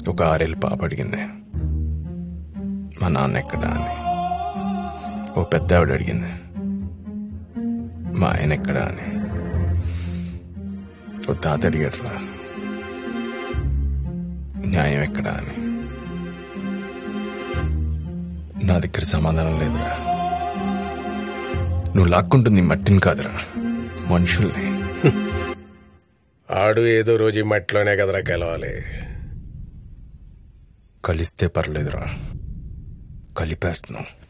ఒక ఆరేళ్ళు పాప అడిగింది మా నాన్న ఎక్కడా అని ఓ పెద్ద ఆవిడ అడిగింది మా ఆయన ఎక్కడా అని ఓ తాత అడిగాడురా న్యాయం ఎక్కడా అని నా దగ్గర సమాధానం లేదురా నువ్వు లాక్కుంటుంది మట్టిని కాదురా మనుషుల్ని ఆడు ఏదో రోజు ఈ మట్టిలోనే కదరా గెలవాలి కలిస్తే పర్లేదురా కలిపేస్తున్నాం